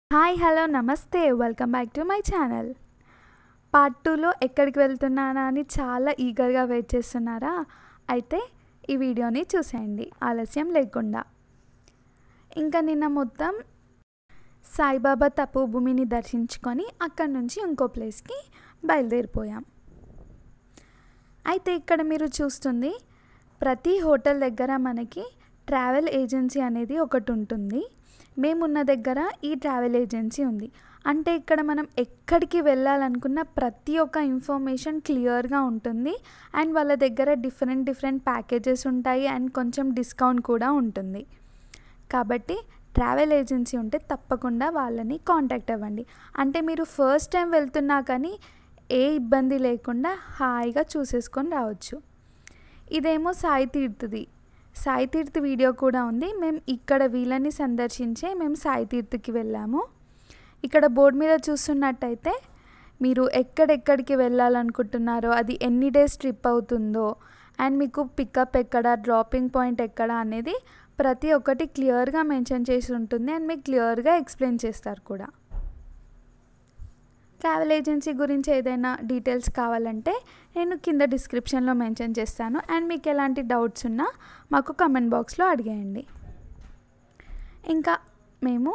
hi hello నమస్తే welcome back to my channel part టూలో ఎక్కడికి వెళ్తున్నానా అని చాలా ఈగర్గా వెయిట్ చేస్తున్నారా అయితే ఈ వీడియోని చూసేయండి ఆలస్యం లేకుండా ఇంకా నిన్న మొత్తం సాయిబాబా తప్పు భూమిని దర్శించుకొని అక్కడి నుంచి ఇంకో ప్లేస్కి బయలుదేరిపోయాం అయితే ఇక్కడ మీరు చూస్తుంది ప్రతి హోటల్ దగ్గర మనకి ట్రావెల్ ఏజెన్సీ అనేది ఒకటి ఉంటుంది మేమున్న దగ్గర ఈ ట్రావెల్ ఏజెన్సీ ఉంది అంటే ఇక్కడ మనం ఎక్కడికి వెళ్ళాలనుకున్న ప్రతి ఒక్క ఇన్ఫర్మేషన్ క్లియర్గా ఉంటుంది అండ్ వాళ్ళ దగ్గర డిఫరెంట్ డిఫరెంట్ ప్యాకేజెస్ ఉంటాయి అండ్ కొంచెం డిస్కౌంట్ కూడా ఉంటుంది కాబట్టి ట్రావెల్ ఏజెన్సీ ఉంటే తప్పకుండా వాళ్ళని కాంటాక్ట్ అవ్వండి అంటే మీరు ఫస్ట్ టైం వెళ్తున్నా కానీ ఏ ఇబ్బంది లేకుండా హాయిగా చూసేసుకొని రావచ్చు ఇదేమో సాయి తీర్థది సాయి తీర్థ్ వీడియో కూడా ఉంది మేము ఇక్కడ వీళ్ళని సందర్శించే మేము సాయి తీర్థకి వెళ్ళాము ఇక్కడ బోర్డు మీద చూస్తున్నట్టయితే మీరు ఎక్కడెక్కడికి వెళ్ళాలనుకుంటున్నారో అది ఎన్ని డేస్ ట్రిప్ అవుతుందో అండ్ మీకు పికప్ ఎక్కడ డ్రాపింగ్ పాయింట్ ఎక్కడ అనేది ప్రతి ఒక్కటి క్లియర్గా మెన్షన్ చేసి ఉంటుంది అండ్ మీకు క్లియర్గా ఎక్స్ప్లెయిన్ చేస్తారు కూడా ట్రావెల్ ఏజెన్సీ గురించి ఏదైనా డీటెయిల్స్ కావాలంటే నేను కింద డిస్క్రిప్షన్లో మెన్షన్ చేస్తాను అండ్ మీకు ఎలాంటి డౌట్స్ ఉన్నా మాకు కమెంట్ బాక్స్లో అడిగేయండి ఇంకా మేము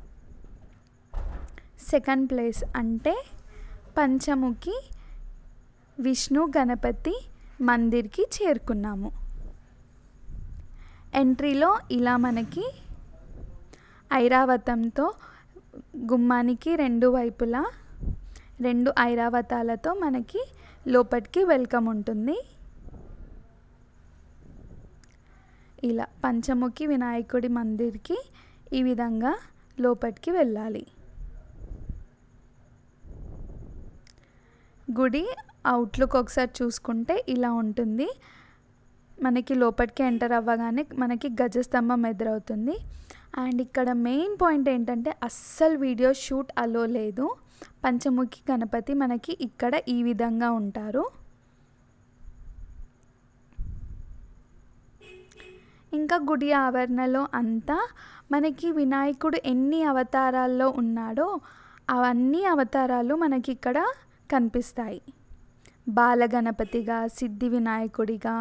సెకండ్ ప్లేస్ అంటే పంచముఖి విష్ణు గణపతి మందిర్కి చేరుకున్నాము ఎంట్రీలో ఇలా మనకి ఐరావతంతో గుమ్మానికి రెండు వైపులా రెండు ఐరావతాలతో మనకి లోపలికి వెల్కమ్ ఉంటుంది ఇలా పంచముఖి వినాయకుడి మందిర్కి ఈ విధంగా లోపలికి వెళ్ళాలి గుడి అవుట్లుక్ ఒకసారి చూసుకుంటే ఇలా ఉంటుంది మనకి లోపలికి ఎంటర్ అవ్వగానే మనకి గజస్తంభం ఎదురవుతుంది అండ్ ఇక్కడ మెయిన్ పాయింట్ ఏంటంటే అస్సలు వీడియో షూట్ అలో లేదు పంచముఖి గణపతి మనకి ఇక్కడ ఈ విధంగా ఉంటారు ఇంకా గుడి ఆవరణలో అంతా మనకి వినాయకుడు ఎన్ని అవతారాల్లో ఉన్నాడో అవన్నీ అవతారాలు మనకి ఇక్కడ కనిపిస్తాయి బాలగణపతిగా సిద్ధి వినాయకుడిగా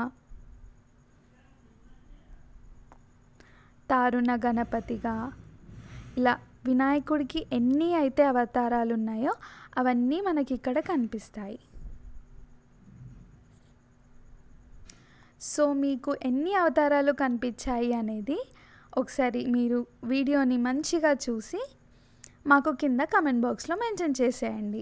తారుణ గణపతిగా ఇలా వినాయకుడికి ఎన్ని అయితే అవతారాలు ఉన్నాయో అవన్నీ మనకి ఇక్కడ కనిపిస్తాయి సో మీకు ఎన్ని అవతారాలు కనిపించాయి అనేది ఒకసారి మీరు వీడియోని మంచిగా చూసి మాకు కింద కమెంట్ బాక్స్లో మెన్షన్ చేసేయండి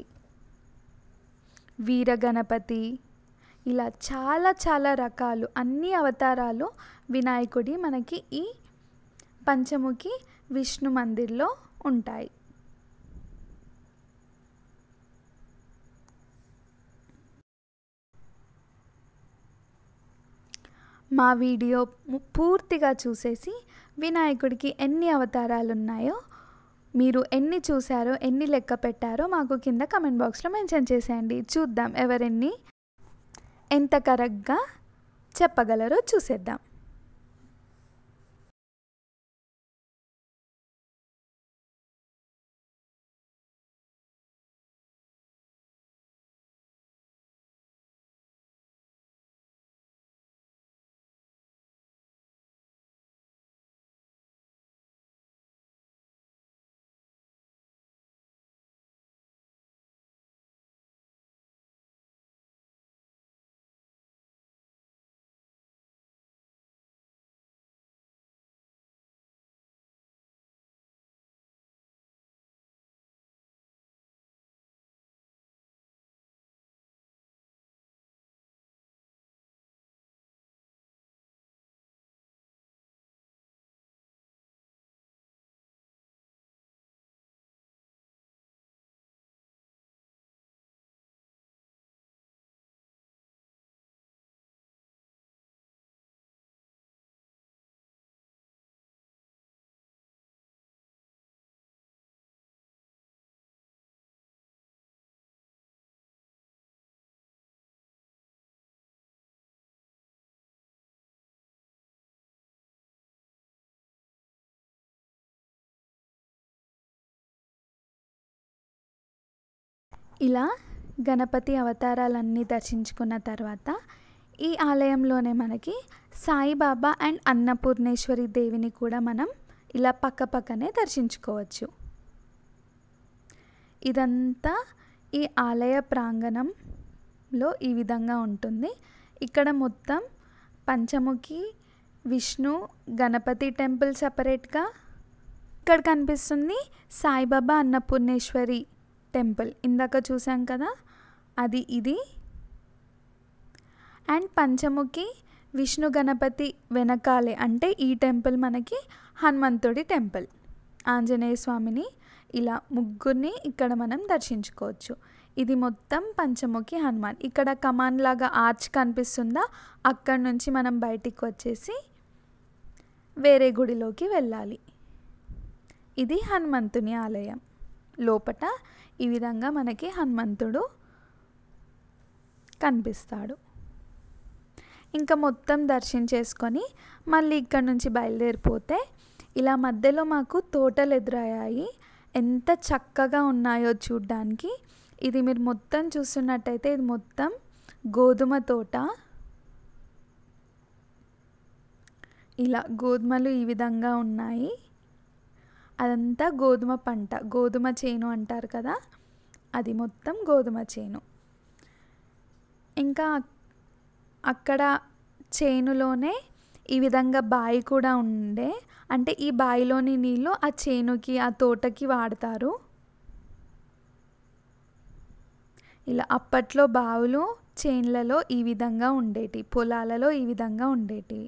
వీరగణపతి ఇలా చాలా చాలా రకాలు అన్ని అవతారాలు వినాయకుడి మనకి ఈ పంచముఖి విష్ణు మందిర్లో ఉంటాయి మా వీడియో పూర్తిగా చూసేసి వినాయకుడికి ఎన్ని అవతారాలు ఉన్నాయో మీరు ఎన్ని చూసారో ఎన్ని లెక్క పెట్టారో మాకు కింద కమెంట్ బాక్స్లో మెన్షన్ చేసేయండి చూద్దాం ఎవరెన్ని ఎంత కరెక్ట్గా చెప్పగలరో చూసేద్దాం ఇలా గణపతి అవతారాలన్నీ దర్శించుకున్న తర్వాత ఈ ఆలయంలోనే మనకి సాయిబాబా అండ్ అన్నపూర్ణేశ్వరి దేవిని కూడా మనం ఇలా పక్క పక్కనే దర్శించుకోవచ్చు ఇదంతా ఈ ఆలయ ప్రాంగణంలో ఈ విధంగా ఉంటుంది ఇక్కడ మొత్తం పంచముఖి విష్ణు గణపతి టెంపుల్ సపరేట్గా ఇక్కడ కనిపిస్తుంది సాయిబాబా అన్నపూర్ణేశ్వరి టెంపుల్ ఇందాక చూసాం కదా అది ఇది అండ్ పంచముఖి విష్ణు గణపతి వెనకాలే అంటే ఈ టెంపుల్ మనకి హనుమంతుడి టెంపుల్ ఆంజనేయ స్వామిని ఇలా ముగ్గురిని ఇక్కడ మనం దర్శించుకోవచ్చు ఇది మొత్తం పంచముఖి హనుమాన్ ఇక్కడ కమాన్ లాగా ఆర్చ్ కనిపిస్తుందా అక్కడ నుంచి మనం బయటికి వచ్చేసి వేరే గుడిలోకి వెళ్ళాలి ఇది హనుమంతుని ఆలయం లోపట ఈ విధంగా మనకి హనుమంతుడు కనిపిస్తాడు ఇంకా మొత్తం దర్శించేసుకొని మళ్ళీ ఇక్కడ నుంచి బయలుదేరిపోతే ఇలా మధ్యలో మాకు తోటలు ఎదురయ్యాయి ఎంత చక్కగా ఉన్నాయో చూడ్డానికి ఇది మీరు మొత్తం చూస్తున్నట్టయితే ఇది మొత్తం గోధుమ తోట ఇలా గోధుమలు ఈ విధంగా ఉన్నాయి అదంతా గోధుమ పంట గోధుమ చేను అంటారు కదా అది మొత్తం గోధుమ చేను ఇంకా అక్కడ చేనులోనే ఈ విధంగా బావి కూడా ఉండే అంటే ఈ బావిలోని నీళ్ళు ఆ చేనుకి ఆ తోటకి వాడతారు ఇలా అప్పట్లో బావులు చేన్లలో ఈ విధంగా ఉండేటి పొలాలలో ఈ విధంగా ఉండేటి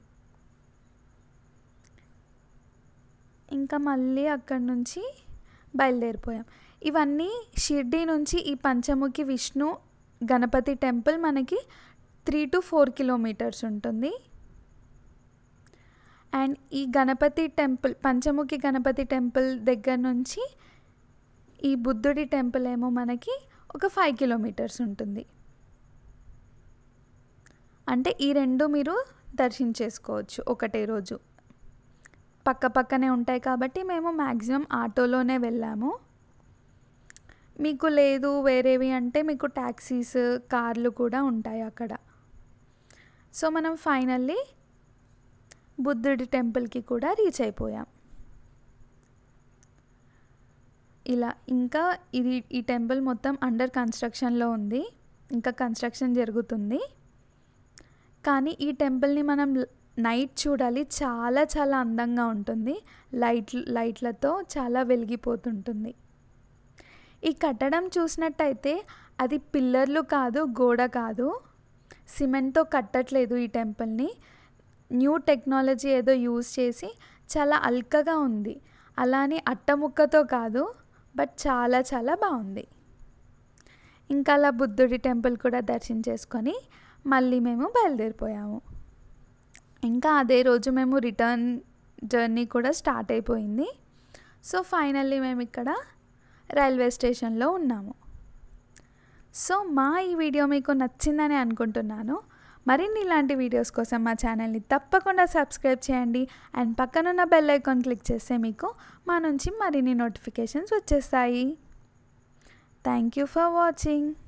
ఇంకా మళ్ళీ అక్కడి నుంచి బయలుదేరిపోయాం ఇవన్నీ షిర్డీ నుంచి ఈ పంచముఖి విష్ణు గణపతి టెంపుల్ మనకి త్రీ టు ఫోర్ కిలోమీటర్స్ ఉంటుంది అండ్ ఈ గణపతి టెంపుల్ పంచముఖి గణపతి టెంపుల్ దగ్గర నుంచి ఈ బుద్ధుడి టెంపుల్ ఏమో మనకి ఒక ఫైవ్ కిలోమీటర్స్ ఉంటుంది అంటే ఈ రెండు మీరు దర్శించేసుకోవచ్చు ఒకటే రోజు పక్క పక్కనే ఉంటాయి కాబట్టి మేము మ్యాక్సిమం ఆటోలోనే వెళ్ళాము మీకు లేదు వేరేవి అంటే మీకు ట్యాక్సీస్ కార్లు కూడా ఉంటాయి అక్కడ సో మనం ఫైనల్లీ బుద్ధుడి టెంపుల్కి కూడా రీచ్ అయిపోయాం ఇలా ఇంకా ఇది ఈ టెంపుల్ మొత్తం అండర్ కన్స్ట్రక్షన్లో ఉంది ఇంకా కన్స్ట్రక్షన్ జరుగుతుంది కానీ ఈ టెంపుల్ని మనం నైట్ చూడాలి చాలా చాలా అందంగా ఉంటుంది లైట్ లైట్లతో చాలా వెలిగిపోతుంటుంది ఈ కట్టడం చూసినట్టయితే అది పిల్లర్లు కాదు గోడ కాదు సిమెంట్తో కట్టట్లేదు ఈ టెంపుల్ని న్యూ టెక్నాలజీ ఏదో యూజ్ చేసి చాలా అల్కగా ఉంది అలానే అట్టముక్కతో కాదు బట్ చాలా చాలా బాగుంది ఇంకా అలా బుద్ధుడి టెంపుల్ కూడా దర్శించేసుకొని మళ్ళీ మేము బయలుదేరిపోయాము ఇంకా అదే రోజు మేము రిటర్న్ జర్నీ కూడా స్టార్ట్ అయిపోయింది సో ఫైనల్లీ మేము ఇక్కడ రైల్వే స్టేషన్లో ఉన్నాము సో మా ఈ వీడియో మీకు నచ్చిందని అనుకుంటున్నాను మరిన్ని ఇలాంటి వీడియోస్ కోసం మా ఛానల్ని తప్పకుండా సబ్స్క్రైబ్ చేయండి అండ్ పక్కనున్న బెల్ ఐకాన్ క్లిక్ చేస్తే మీకు మా నుంచి మరిన్ని నోటిఫికేషన్స్ వచ్చేస్తాయి థ్యాంక్ యూ ఫర్ వాచింగ్